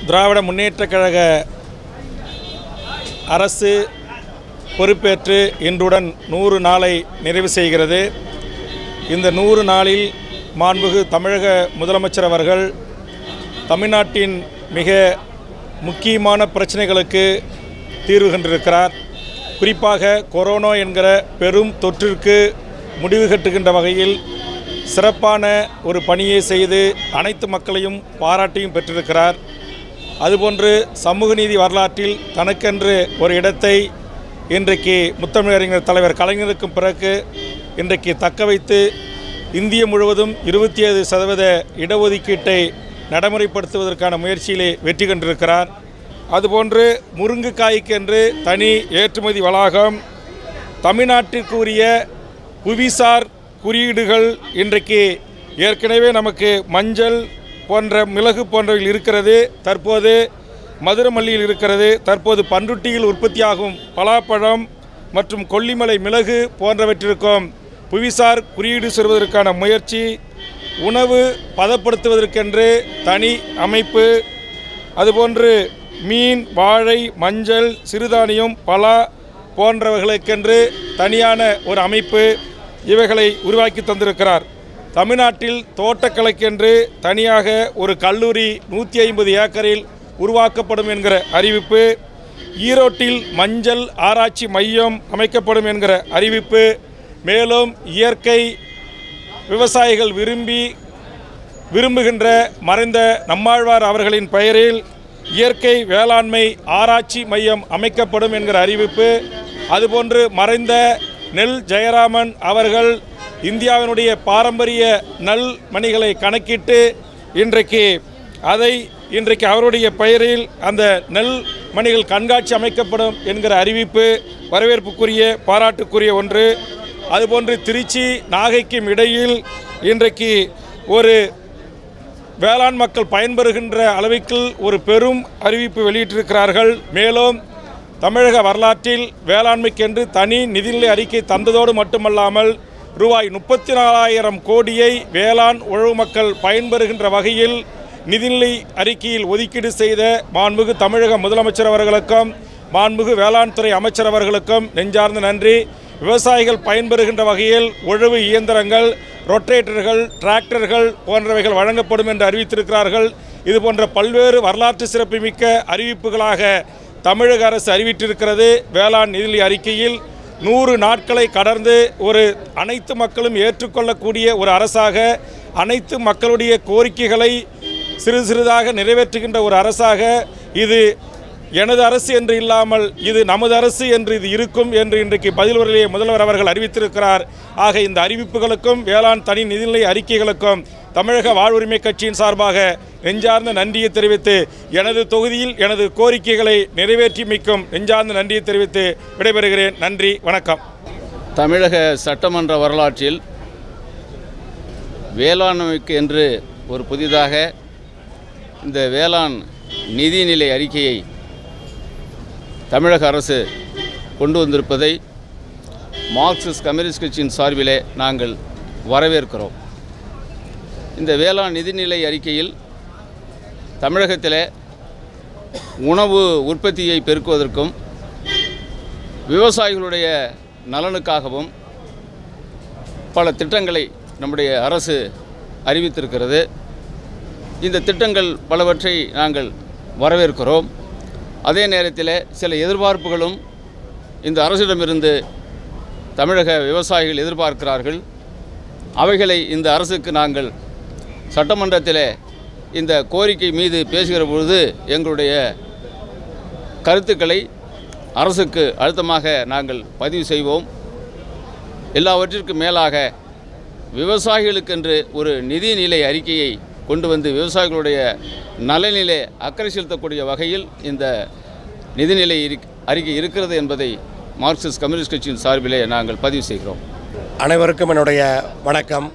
திராவிட முன்னேற்றக் கழக அரசு பொறுப்பேற்று இன்றுடன் நூறு நாளை நிறைவு செய்கிறது இந்த நூறு நாளில் மாண்புகு தமிழக முதலமைச்சர் அவர்கள் தமிழ்நாட்டின் மிக முக்கியமான பிரச்சனைகளுக்கு தீர்வு கண்டிருக்கிறார் குறிப்பாக கொரோனா என்கிற பெரும் தொற்றிற்கு முடிவு கட்டுகின்ற வகையில் சிறப்பான ஒரு பணியை செய்து அனைத்து மக்களையும் பாராட்டியும் பெற்றிருக்கிறார் அதுபோன்று சமூக நீதி வரலாற்றில் தனக்கென்று ஒரு இடத்தை இன்றைக்கு முத்தமிழறிஞர் தலைவர் கலைஞருக்கும் பிறகு இன்றைக்கு தக்க வைத்து இந்திய முழுவதும் இருபத்தி ஏழு சதவீத இடஒதுக்கீட்டை நடைமுறைப்படுத்துவதற்கான முயற்சியிலே வெற்றி கண்டிருக்கிறார் அதுபோன்று முருங்கைக்காய்க்கென்று தனி ஏற்றுமதி வளாகம் தமிழ்நாட்டிற்குரிய புவிசார் குறியீடுகள் இன்றைக்கு ஏற்கனவே நமக்கு மஞ்சள் போன்ற மிளகு போன்றவைகள் இருக்கிறது தற்போது மதுரமல்லியில் இருக்கிறது தற்போது பன்ருட்டியில் உற்பத்தியாகும் பலாப்பழம் மற்றும் கொல்லிமலை மிளகு போன்றவற்றிற்கும் புவிசார் குறியீடு செய்வதற்கான முயற்சி உணவு பதப்படுத்துவதற்கென்று தனி அமைப்பு அதுபோன்று மீன் வாழை மஞ்சள் சிறுதானியம் பலா போன்றவர்களுக்கென்று தனியான ஒரு அமைப்பு இவைகளை உருவாக்கி தந்திருக்கிறார் தமிழ்நாட்டில் தோட்டக்கலைக்கென்று தனியாக ஒரு கல்லூரி நூற்றி ஐம்பது ஏக்கரில் உருவாக்கப்படும் என்கிற அறிவிப்பு ஈரோட்டில் மஞ்சள் ஆராய்ச்சி மையம் அமைக்கப்படும் என்கிற அறிவிப்பு மேலும் இயற்கை விவசாயிகள் விரும்பி விரும்புகின்ற மறைந்த நம்மாழ்வார் அவர்களின் பெயரில் இயற்கை வேளாண்மை ஆராய்ச்சி மையம் அமைக்கப்படும் என்கிற அறிவிப்பு அதுபோன்று மறைந்த நெல் ஜெயராமன் அவர்கள் இந்தியாவினுடைய பாரம்பரிய நெல் மணிகளை கணக்கிட்டு இன்றைக்கு அதை இன்றைக்கு அவருடைய பெயரில் அந்த நெல் மணிகள் கண்காட்சி அமைக்கப்படும் என்கிற அறிவிப்பு வரவேற்புக்குரிய பாராட்டுக்குரிய ஒன்று அதுபோன்று திருச்சி நாகைக்கும் இடையில் இன்றைக்கு ஒரு வேளாண் மக்கள் பயன்பெறுகின்ற அளவிற்கு ஒரு பெரும் அறிவிப்பு வெளியிட்டிருக்கிறார்கள் மேலும் தமிழக வரலாற்றில் வேளாண்மைக்கென்று தனி நிதிநிலை அறிக்கை தந்ததோடு மட்டுமல்லாமல் ரூபாய் முப்பத்தி நாலாயிரம் கோடியை வேளாண் உழவு மக்கள் பயன்பெறுகின்ற வகையில் நிதிநிலை அறிக்கையில் ஒதுக்கீடு செய்த மாண்புகு தமிழக முதலமைச்சர் அவர்களுக்கும் மாண்புகு வேளாண் துறை அமைச்சர் அவர்களுக்கும் நெஞ்சார்ந்த நன்றி விவசாயிகள் பயன்பெறுகின்ற வகையில் உழவு இயந்திரங்கள் ரொட்டேட்டர்கள் டிராக்டர்கள் போன்றவைகள் வழங்கப்படும் என்று அறிவித்திருக்கிறார்கள் இது போன்ற பல்வேறு வரலாற்று சிறப்புமிக்க அறிவிப்புகளாக தமிழக அரசு அறிவித்திருக்கிறது வேளாண் நிதிநிலை அறிக்கையில் நூறு நாட்களை கடந்து ஒரு அனைத்து மக்களும் ஏற்றுக்கொள்ளக்கூடிய ஒரு அரசாக அனைத்து மக்களுடைய கோரிக்கைகளை சிறு சிறிதாக நிறைவேற்றுகின்ற ஒரு அரசாக இது எனது அரசு என்று இல்லாமல் இது நமது அரசு என்று இது இருக்கும் என்று இன்றைக்கு பதில் உரையிலே முதல்வர் அவர்கள் அறிவித்திருக்கிறார் ஆக இந்த அறிவிப்புகளுக்கும் வேளாண் தனி நிதிநிலை அறிக்கைகளுக்கும் தமிழக வாழ்வுரிமை கட்சியின் சார்பாக நெஞ்சார்ந்த நன்றியை தெரிவித்து எனது தொகுதியில் எனது கோரிக்கைகளை நிறைவேற்றிமைக்கும் நெஞ்சார்ந்த நன்றியை தெரிவித்து விடைபெறுகிறேன் நன்றி வணக்கம் தமிழக சட்டமன்ற வரலாற்றில் வேளாண்மைக்கு என்று ஒரு புதிதாக இந்த வேளாண் நிதிநிலை அறிக்கையை தமிழக அரசு கொண்டு வந்திருப்பதை மார்க்சிஸ்ட் கம்யூனிஸ்ட் கட்சியின் சார்பிலே நாங்கள் வரவேற்கிறோம் இந்த வேளாண் நிதிநிலை அறிக்கையில் தமிழகத்தில் உணவு உற்பத்தியை பெருக்குவதற்கும் விவசாயிகளுடைய நலனுக்காகவும் பல திட்டங்களை நம்முடைய அரசு அறிவித்திருக்கிறது இந்த திட்டங்கள் பலவற்றை நாங்கள் வரவேற்கிறோம் அதே நேரத்தில் சில எதிர்பார்ப்புகளும் இந்த அரசிடமிருந்து தமிழக விவசாயிகள் எதிர்பார்க்கிறார்கள் அவைகளை இந்த அரசுக்கு நாங்கள் சட்டமன்றத்தில் இந்த கோரிக்கை மீது பேசுகிற பொழுது எங்களுடைய கருத்துக்களை அரசுக்கு அழுத்தமாக நாங்கள் பதிவு செய்வோம் எல்லாவற்றிற்கும் மேலாக விவசாயிகளுக்கென்று ஒரு நிதிநிலை அறிக்கையை கொண்டு வந்து விவசாயிகளுடைய நலனிலே அக்கறை செலுத்தக்கூடிய வகையில் இந்த நிதிநிலை இருக்- அறிக்கை இருக்கிறது என்பதை மார்க்சிஸ்ட் கம்யூனிஸ்ட் கட்சியின் சார்பிலே நாங்கள் பதிவு செய்கிறோம் அனைவருக்கும் என்னுடைய வணக்கம்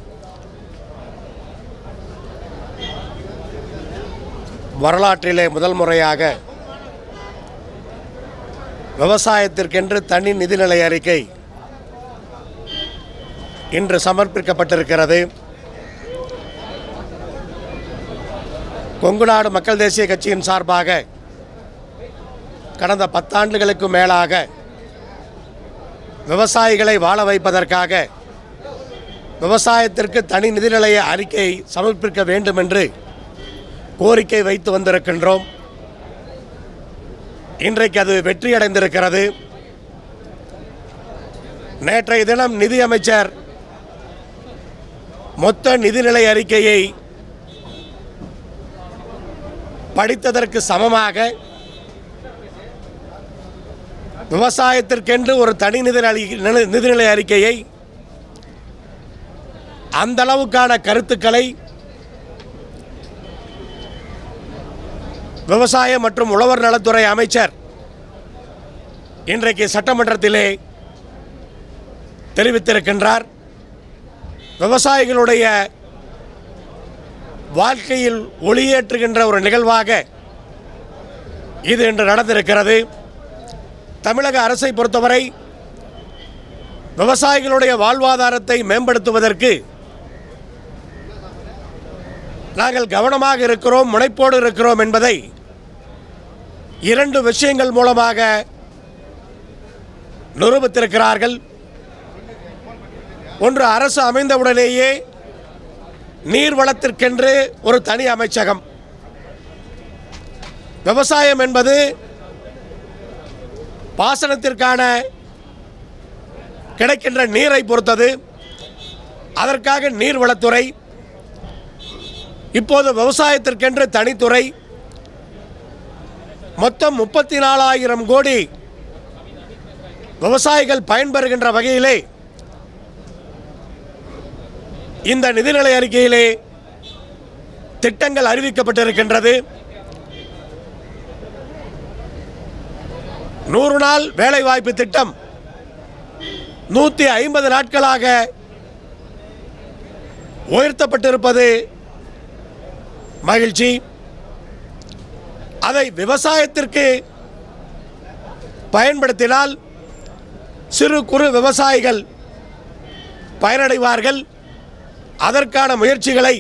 வரலாற்றிலே முதல் முறையாக விவசாயத்திற்கென்று தனி நிதிநிலை அறிக்கை இன்று சமர்ப்பிக்கப்பட்டிருக்கிறது கொங்கு நாடு மக்கள் தேசிய கட்சியின் சார்பாக கடந்த பத்தாண்டுகளுக்கு மேலாக விவசாயிகளை வாழ வைப்பதற்காக விவசாயத்திற்கு தனி நிதிநிலைய அறிக்கை சமர்ப்பிக்க வேண்டும் என்று கோரிக்கை வைத்து வந்திருக்கின்றோம் இன்றைக்கு அது வெற்றியடைந்திருக்கிறது நேற்றைய தினம் நிதியமைச்சர் மொத்த நிதிநிலை அறிக்கையை படித்ததற்கு சமமாக விவசாயத்திற்கென்று ஒரு தனி நிதிநிலை நிதிநிலை அறிக்கையை அந்த அளவுக்கான கருத்துக்களை விவசாய மற்றும் உழவர் நலத்துறை அமைச்சர் இன்றைக்கு சட்டமன்றத்திலே தெரிவித்திருக்கின்றார் விவசாயிகளுடைய வாழ்க்கையில் ஒளியேற்றுகின்ற ஒரு நிகழ்வாக இது இன்று நடந்திருக்கிறது தமிழக அரசை பொறுத்தவரை விவசாயிகளுடைய வாழ்வாதாரத்தை மேம்படுத்துவதற்கு நாங்கள் கவனமாக இருக்கிறோம் முனைப்போடு இருக்கிறோம் என்பதை இரண்டு விஷயங்கள் மூலமாக நிரூபித்திருக்கிறார்கள் ஒன்று அரசு அமைந்தவுடனேயே நீர் வளத்திற்கென்று ஒரு தனி அமைச்சகம் விவசாயம் என்பது பாசனத்திற்கான கிடைக்கின்ற நீரை பொறுத்தது அதற்காக நீர்வளத்துறை இப்போது விவசாயத்திற்கென்று தனித்துறை மொத்தம் முப்பத்தி நாலாயிரம் கோடி விவசாயிகள் பயன்பெறுகின்ற வகையிலே இந்த நிதிநிலை அறிக்கையிலே திட்டங்கள் அறிவிக்கப்பட்டிருக்கின்றது நூறு நாள் வேலைவாய்ப்பு திட்டம் நூற்றி ஐம்பது நாட்களாக உயர்த்தப்பட்டிருப்பது மகிழ்ச்சி அதை விவசாயத்திற்கு பயன்படுத்தினால் சிறு குறு விவசாயிகள் பயனடைவார்கள் அதற்கான முயற்சிகளை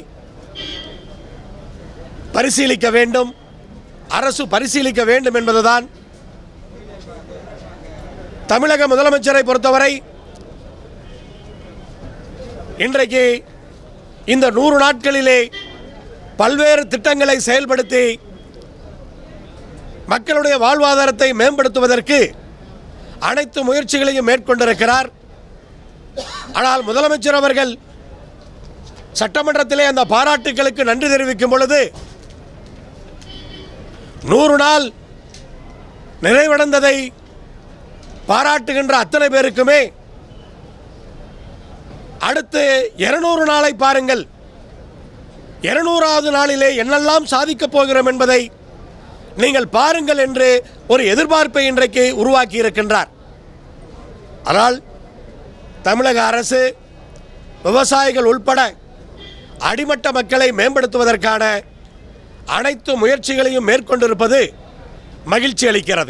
பரிசீலிக்க வேண்டும் அரசு பரிசீலிக்க வேண்டும் என்பதுதான் தமிழக முதலமைச்சரை பொறுத்தவரை இன்றைக்கு இந்த நூறு நாட்களிலே பல்வேறு திட்டங்களை செயல்படுத்தி மக்களுடைய வாழ்வாதாரத்தை மேம்படுத்துவதற்கு அனைத்து முயற்சிகளையும் மேற்கொண்டிருக்கிறார் ஆனால் முதலமைச்சர் அவர்கள் சட்டமன்றத்திலே அந்த பாராட்டுகளுக்கு நன்றி தெரிவிக்கும் பொழுது நூறு நாள் நிறைவடைந்ததை பாராட்டுகின்ற அத்தனை பேருக்குமே அடுத்து இருநூறு நாளை பாருங்கள் இருநூறாவது நாளிலே என்னெல்லாம் சாதிக்கப் போகிறோம் என்பதை நீங்கள் பாருங்கள் என்று ஒரு எதிர்பார்ப்பை இன்றைக்கு உருவாக்கி இருக்கின்றார் ஆனால் தமிழக அரசு விவசாயிகள் உள்பட அடிமட்ட மக்களை மேம்படுத்துவதற்கான அனைத்து முயற்சிகளையும் மேற்கொண்டிருப்பது மகிழ்ச்சி அளிக்கிறது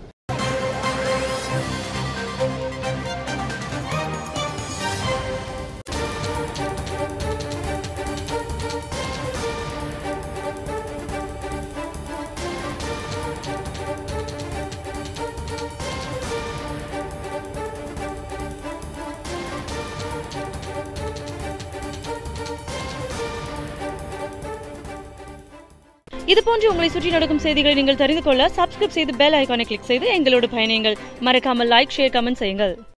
இது போன்று உங்களை சுற்றி நடக்கும் செய்திகளை நீங்கள் தெரிந்து கொள்ள சப்ஸ்கிரைப் செய்து பெல் ஐகானை கிளிக் செய்து எங்களோடு பயணியுங்கள் மறக்காமல் லைக் ஷேர் கமெண்ட் செய்யுங்கள்